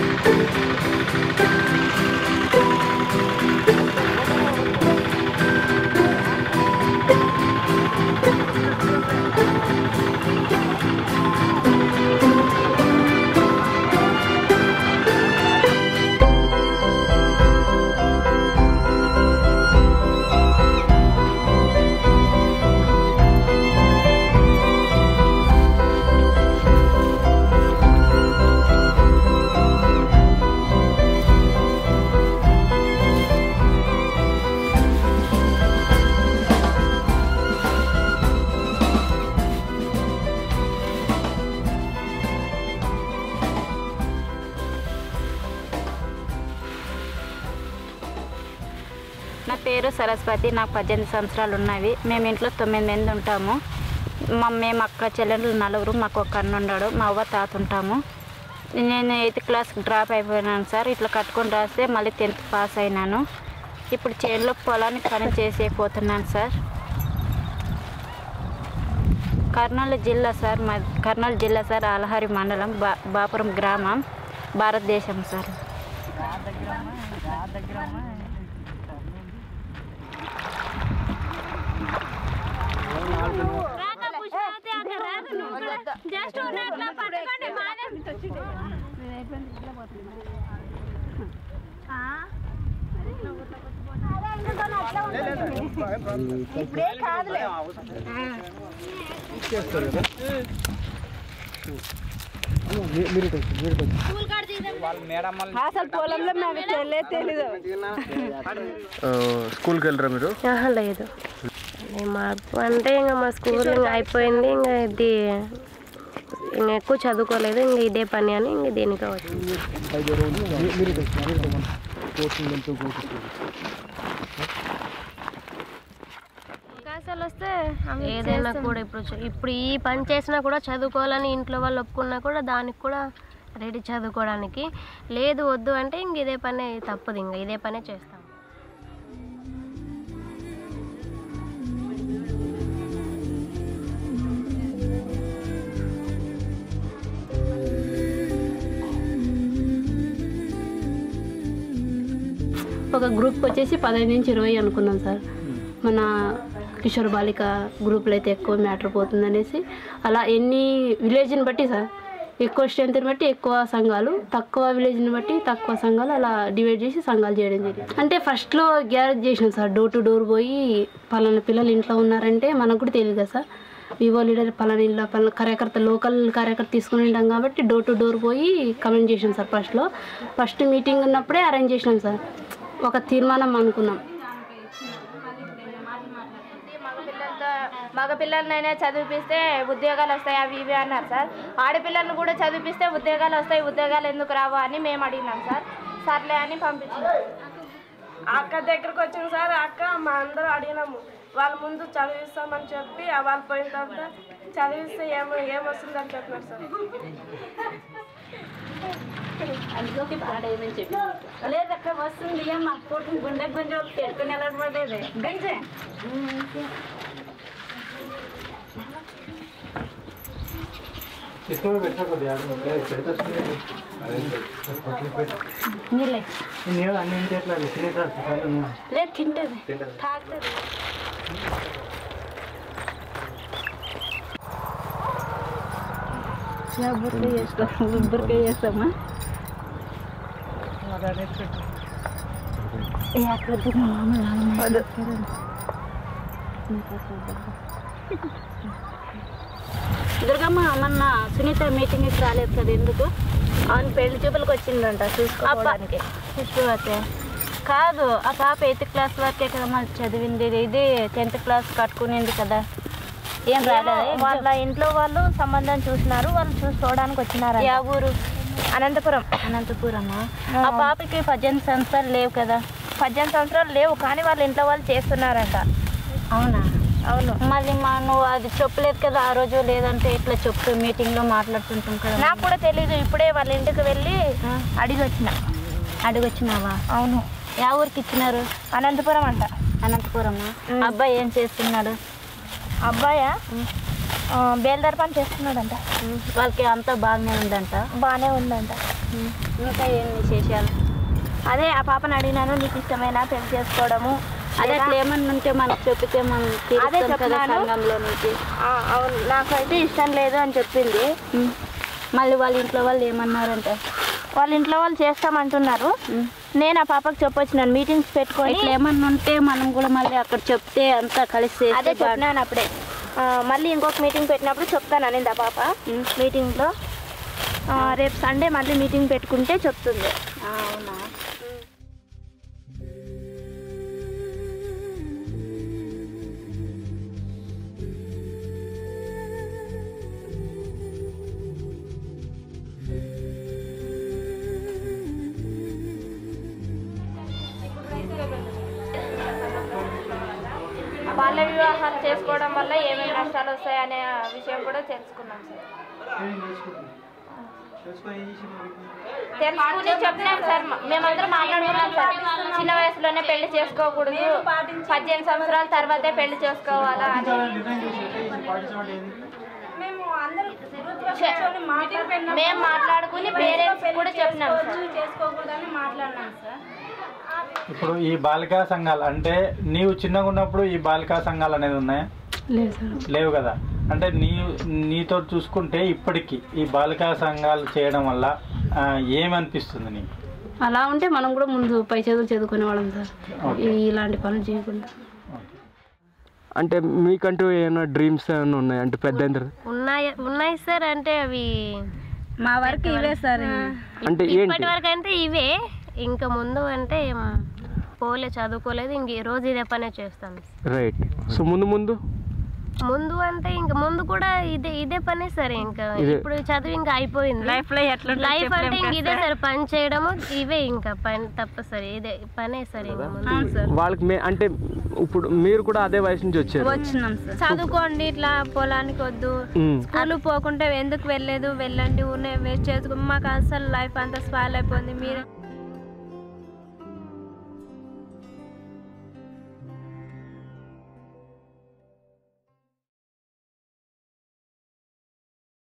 నా పేరు సరస్వతి నాకు పద్దెనిమిది సంవత్సరాలు ఉన్నవి మేము ఇంట్లో తొమ్మిది మంది ఉంటాము మా మేము అక్క చెల్లెళ్ళు నలుగురు మాకు ఒక అన్న ఉన్నాడు మా అవ్వ తాత ఉంటాము నేను ఎయిత్ క్లాస్ డ్రాప్ అయిపోయినాను సార్ ఇట్లా కట్టుకొని రాస్తే మళ్ళీ టెన్త్ పాస్ అయినాను ఇప్పుడు చేనులో పొలానికి పని చేసేపోతున్నాను సార్ కర్నూలు జిల్లా సార్ మా కర్నూలు జిల్లా సార్ ఆలహరి మండలం బా బాపురం గ్రామం భారతదేశం సార్ అసలు పొలంలో మాకు తెలియదే తెలీదు స్కూల్కి వెళ్ళరా మీరు ఆహా, లేదు మా అంటే ఇంకా మా స్కూల్ ఇంకా అయిపోయింది ఇంకా ఇది ఇంకా ఎక్కువ చదువుకోలేదు ఇంకా ఇదే పని అని ఇంక దీనికి వచ్చింది అవకాశాలు వస్తే ఏదైనా కూడా ఇప్పుడు చ- ఇప్పుడు ఈ పని చేసినా కూడా చదువుకోవాలని ఇంట్లో వాళ్ళు ఒప్పుకున్నా కూడా దానికి కూడా రెడీ చదువుకోవడానికి లేదు వద్దు అంటే ఇంక ఇదే పనే తప్పదు ఇంకా ఇదే పనే చేస్తాం ఒక గ్రూప్ వచ్చేసి పదహైదు నుంచి ఇరవై అనుకున్నాం సార్ మన కిషోర్ బాలిక గ్రూప్లో అయితే ఎక్కువ మ్యాటర్ పోతుంది అనేసి అలా ఎన్ని విలేజ్ని బట్టి సార్ ఎక్కువ స్ట్రెంత్ని బట్టి ఎక్కువ సంఘాలు తక్కువ విలేజ్ని బట్టి తక్కువ సంఘాలు అలా డివైడ్ చేసి సంఘాలు చేయడం జరిగింది అంటే ఫస్ట్లో గ్యారేజ్ చేసినాం సార్ డోర్ టు డోర్ పోయి పలానా పిల్లలు ఇంట్లో ఉన్నారంటే మనకు కూడా తెలియదు కదా సార్ వివో లీడర్ పలానా ఇళ్ళ పలానా కార్యకర్త లోకల్ కార్యకర్త తీసుకుని ఉంటాం కాబట్టి డోర్ టు డోర్ పోయి కమెంట్ చేసినాం సార్ ఫస్ట్లో ఫస్ట్ మీటింగ్ ఉన్నప్పుడే అరేంజ్ చేసినాం సార్ ఒక తీర్మానం అనుకున్నాం మగపిల్లలతో మగపిల్లలనైనా చదివిపిస్తే ఉద్యోగాలు వస్తాయి అవి ఇవి అన్నారు సార్ ఆడపిల్లలను కూడా చదివిపిస్తే ఉద్యోగాలు వస్తాయి ఉద్యోగాలు ఎందుకు రావు అని మేము అడిగినాం సార్ సర్లే అని పంపించాం అక్క దగ్గరకు వచ్చింది సార్ అక్క మా అందరూ అడిగినాము వాళ్ళ ముందు చదివిస్తామని చెప్పి ఆ వాళ్ళు పోయిన తర్వాత చదివిస్తే ఏమో ఏమొస్తుందని చెప్పినారు సార్ లేదక్క వస్తుంది మా కొడుకు గుండె గుంజ పెట్టుకుని వెళ్ళబడేది గంజే నీళ్ళే లేదు తింటది తాగుతుంది బుర్రకాయ చేస్తాం బుర్రకాయ చేస్తామా ఏ అక్కడ తిన్న మామ నాన్నమ్మ దుర్గమ్మ మొన్న సునీత మీటింగ్కి రాలేదు కదా ఎందుకు అవును పెళ్లి చూపులకు వచ్చిందంట చూసుకోవడానికి పుష్పవతి కాదు ఆ పాప ఎయిత్ క్లాస్ వరకే కదా మరి చదివింది ఇది టెన్త్ క్లాస్ కట్టుకునింది కదా ఏం రాలేదు వాళ్ళ ఇంట్లో వాళ్ళు సంబంధం చూసినారు వాళ్ళు చూసుకోవడానికి వచ్చినారు యా ఊరు అనంతపురం అనంతపురమా ఆ పాపకి పద్దెనిమిది సంవత్సరాలు లేవు కదా పద్దెనిమిది సంవత్సరాలు లేవు కానీ వాళ్ళ ఇంట్లో వాళ్ళు చేస్తున్నారంట అవునా అవును మళ్ళీ మా నువ్వు అది చెప్పలేదు కదా ఆ రోజు లేదంటే ఇట్లా చెప్తూ మీటింగ్లో మాట్లాడుతుంటాం కదా నాకు కూడా తెలీదు ఇప్పుడే వాళ్ళ ఇంటికి వెళ్ళి అడిగి వచ్చిన అడిగొచ్చినావా అవును యా ఊరికి ఇచ్చినారు అనంతపురం అంట అనంతపురమా అబ్బాయి ఏం చేస్తున్నాడు అబ్బాయా బేల్దార్ పని చేస్తున్నాడంట వాళ్ళకి అంతా బాగానే ఉందంట బాగానే ఉందంట ఇంకా ఏం విశేషాలు అదే ఆ పాపని అడిగినాను నీకు ఇష్టమైనా పెళ్లి చేసుకోవడము అదే అట్లా ఏమన్నా ఉంటే మనకు చెప్పితే మనం అదే తీరుస్తాం కదా చెప్తున్నాను. సంఘంలో నుంచి ఆ, అవును నాకైతే ఇష్టం లేదు అని చెప్పింది ఉమ్. మళ్ళీ వాళ్ళ ఇంట్లో వాళ్ళు ఏమన్నారంట వాళ్ళ ఇంట్లో వాళ్ళు చేస్తామంటున్నారు నేను ఆ పాపకు చెప్పొచ్చినాను మీటింగ్స్ పెట్టుకొని ఇట్లా ఏమన్నా ఉంటే మనం కూడా మళ్ళీ అక్కడ చెప్తే అంతా కలిసి చేస్తే అదే బాగా- చెప్పినాను అప్పుడే ఆ, మళ్ళీ ఇంకొక మీటింగ్ పెట్టినప్పుడు చెప్తాను అనింది ఆ పాప మీటింగ్లో ఆ, రేపు సండే మళ్ళీ మీటింగ్ పెట్టుకుంటే చెప్తుంది ఆ, అవునా బాల్య వివాహాలు చేసుకోవడం వల్ల ఏమేమి నష్టాలు వస్తాయనే విషయం కూడా తెలుసుకున్నాం సార్ తెలుసుకుని చెప్పినాం సార్ మేమందరం మాట్లాడుకున్నాం సార్ చిన్న వయసులోనే పెళ్లి చేసుకోకూడదు పద్దెనిమిది సంవత్సరాల తర్వాతే పెళ్లి చేసుకోవాలా అని చె- మేము మాట్లాడుకుని పేరెంట్స్ కూడా చెప్పినాం సార్ చేసుకోకూడదని మాట్లాడినాం సార్ ఇప్పుడు ఈ బాలికా సంఘాలు అంటే నీవు చిన్నగా ఉన్నప్పుడు ఈ బాలికా సంఘాలు అనేది ఉన్నాయా లేదు సార్ లేవు కదా అంటే నీ నీతో చూసుకుంటే ఇప్పటికి ఈ బాలికా సంఘాలు చేయడం వల్ల ఆ, ఏమనిపిస్తుంది నీకు అలా ఉంటే మనం కూడా ముందు పై చదువులు చదువుకునే వాళ్ళం సార్ ఈ- ఇలాంటి పనులు చేయకుండా అంటే మీకంటూ ఏమైనా డ్రీమ్స్ ఏమైనా ఉన్నాయి అంటే పెద్ద ఉన్నాయి ఉన్నాయి సార్ అంటే అవి మా వరకు ఇవే సార్ అంటే ఇప్పటి ఏంటి వరకు అంటే ఇవే ఇంకా ముందు అంటే ఏం పోలే చదువుకోలేదు ఇంక ఈ రోజు ఇదే పనే చేస్తాను రైట్ సో ముందు ముందు ముందు అంటే ఇంకా ముందు కూడా ఇదే ఇదే పనే సరే ఇంకా ఇదే. ఇప్పుడు చదువు ఇంకా అయిపోయింది లైఫ్ లో ఎట్లా లైఫ్ అంటే ఇంక ఇదే సరే పని చేయడము ఇవే ఇంకా పని తప్పసరి ఇదే పనే సరే ఇంకా ముందు వాళ్ళకి మే అంటే ఇప్పుడు మీరు కూడా అదే వయసు నుంచి వచ్చారు వచ్చినాం సార్ చదువుకోండి ఇట్లా పొలానికి వద్దు ఉమ్. స్కూల్ పోకుంటే ఎందుకు వెళ్ళలేదు వెళ్ళండి ఊనే వేస్ట్ చేసుకో మాకు అసలు లైఫ్ అంతా స్పాయిల్ అయిపోయింది మీరు